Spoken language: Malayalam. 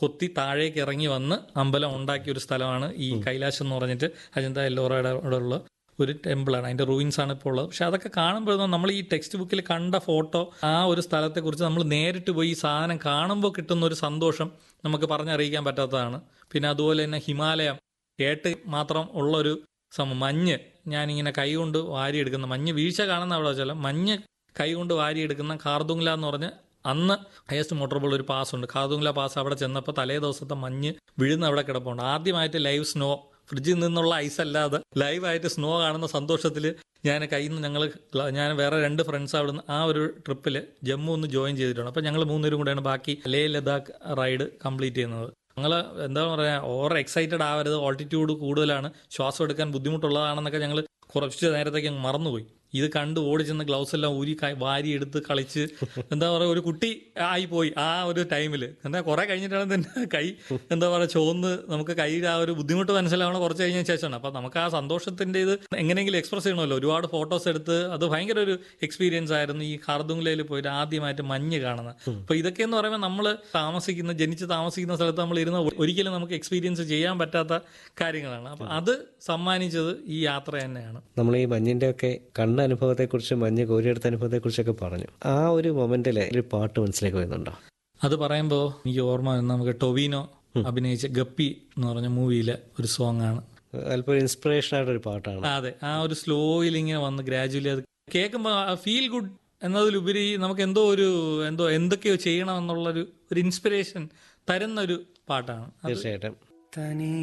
കൊത്തി താഴേക്ക് ഇറങ്ങി വന്ന് അമ്പലം ഉണ്ടാക്കിയ ഒരു സ്ഥലമാണ് ഈ കൈലാശം എന്ന് പറഞ്ഞിട്ട് അജന്ത എല്ലോറയുടെ അവിടെ ഉള്ള ഒരു ടെമ്പിളാണ് അതിന്റെ റൂയിൻസ് ആണ് ഇപ്പോൾ ഉള്ളത് പക്ഷെ അതൊക്കെ കാണുമ്പോഴൊന്നും നമ്മൾ ഈ ടെക്സ്റ്റ് ബുക്കിൽ കണ്ട ഫോട്ടോ ആ ഒരു സ്ഥലത്തെക്കുറിച്ച് നമ്മൾ നേരിട്ട് പോയി ഈ സാധനം കാണുമ്പോൾ കിട്ടുന്ന ഒരു സന്തോഷം നമുക്ക് പറഞ്ഞറിയിക്കാൻ പറ്റാത്തതാണ് പിന്നെ അതുപോലെ തന്നെ ഹിമാലയം കേട്ട് മാത്രം ഉള്ള ഒരു സമ മഞ്ഞ് ഞാനിങ്ങനെ കൈ കൊണ്ട് വാരിയെടുക്കുന്ന മഞ്ഞ് വീഴ്ച കാണുന്ന അവിടെ വെച്ചാൽ മഞ്ഞ് കൈ കൊണ്ട് വാരിയെടുക്കുന്ന കാർദുങ്ല എന്ന് പറഞ്ഞ് അന്ന് ഹയസ്റ്റ് മോട്ടോർബിൾ ഒരു പാസ് ഉണ്ട് കാർദുങ്ല പാസ് അവിടെ ചെന്നപ്പോൾ തലേ ദിവസത്തെ മഞ്ഞ് വീഴുന്ന അവിടെ കിടപ്പുണ്ട് ആദ്യമായിട്ട് ലൈവ് സ്നോ ഫ്രിഡ്ജിൽ നിന്നുള്ള ഐസ് അല്ലാതെ ലൈവായിട്ട് സ്നോ കാണുന്ന സന്തോഷത്തിൽ ഞാൻ കയ്യിൽ നിന്ന് ഞങ്ങൾ ഞാൻ വേറെ രണ്ട് ഫ്രണ്ട്സ് അവിടുന്ന് ആ ഒരു ട്രിപ്പിൽ ജമ്മു ഒന്ന് ജോയിൻ ചെയ്തിട്ടുണ്ട് അപ്പോൾ ഞങ്ങൾ മൂന്നുപേരും കൂടെയാണ് ബാക്കി ലേ ലഡാക്ക് റൈഡ് കംപ്ലീറ്റ് ചെയ്യുന്നത് ഞങ്ങൾ എന്താ പറയുക ഓവർ എക്സൈറ്റഡ് ആവരുത് ഓൾട്ടിറ്റ്യൂഡ് കൂടുതലാണ് ശ്വാസം എടുക്കാൻ ബുദ്ധിമുട്ടുള്ളതാണെന്നൊക്കെ ഞങ്ങൾ കുറച്ച് നേരത്തേക്ക് അങ്ങ് മറന്നുപോയി ഇത് കണ്ട് ഓടി ചെന്ന് ഗ്ലൗസ് എല്ലാം ഊരി കൈ- വാരി എടുത്ത് കളിച്ച് എന്താ പറയുക ഒരു കുട്ടി ആയി പോയി ആ ഒരു ടൈമിൽ എന്താ കുറെ കഴിഞ്ഞിട്ടാണ് തന്നെ കൈ എന്താ പറയുക ചോന്ന് നമുക്ക് കൈയുടെ ആ ഒരു ബുദ്ധിമുട്ട് മനസ്സിലാവണം കുറച്ച് കഴിഞ്ഞ ശേഷമാണ് അപ്പൊ നമുക്ക് ആ സന്തോഷത്തിന്റെ ഇത് എങ്ങനെയെങ്കിലും എക്സ്പ്രസ് ചെയ്യണമല്ലോ ഒരുപാട് ഫോട്ടോസ് എടുത്ത് അത് ഭയങ്കര ഒരു എക്സ്പീരിയൻസ് ആയിരുന്നു ഈ ഖാർദുങ്ലയിൽ പോയിട്ട് ആദ്യമായിട്ട് മഞ്ഞ് കാണുന്നത് അപ്പൊ ഇതൊക്കെ എന്ന് പറയുമ്പോൾ നമ്മൾ താമസിക്കുന്ന ജനിച്ച് താമസിക്കുന്ന സ്ഥലത്ത് നമ്മൾ ഇരുന്ന് ഒരിക്കലും നമുക്ക് എക്സ്പീരിയൻസ് ചെയ്യാൻ പറ്റാത്ത കാര്യങ്ങളാണ് അപ്പൊ അത് സമ്മാനിച്ചത് ഈ യാത്ര തന്നെയാണ് നമ്മൾ ഈ മഞ്ഞിന്റെ ഒക്കെ കണ്ട അനുഭവത്തെക്കുറിച്ച് മഞ്ഞ് കോരിയെടുത്ത അനുഭവത്തെക്കുറിച്ചൊക്കെ പറഞ്ഞു ആ ഒരു മൊമെന്റിൽ ഒരു പാട്ട് മനസ്സിലേക്ക് വരുന്നുണ്ടോ അത് പറയുമ്പോൾ എനിക്ക് ഓർമ്മ വരുന്നത് നമുക്ക് ടൊവിനോ അഭിനയിച്ച ഗപ്പി എന്ന് പറഞ്ഞ മൂവിയിലെ ഒരു സോങ് ആണ് അല്പം ഇൻസ്പിറേഷൻ ആയിട്ടൊരു പാട്ടാണ് ആ, അതെ ആ ഒരു സ്ലോയിൽ ഇങ്ങനെ വന്ന് ഗ്രാജുവലി അത് കേൾക്കുമ്പോൾ ഫീൽ ഗുഡ് എന്നതിലുപരി നമുക്ക് എന്തോ ഒരു എന്തോ എന്തൊക്കെയോ ചെയ്യണം എന്നുള്ളൊരു ഒരു ഇൻസ്പിറേഷൻ തരുന്ന ഒരു പാട്ടാണ് അത് തീർച്ചയായിട്ടും തനി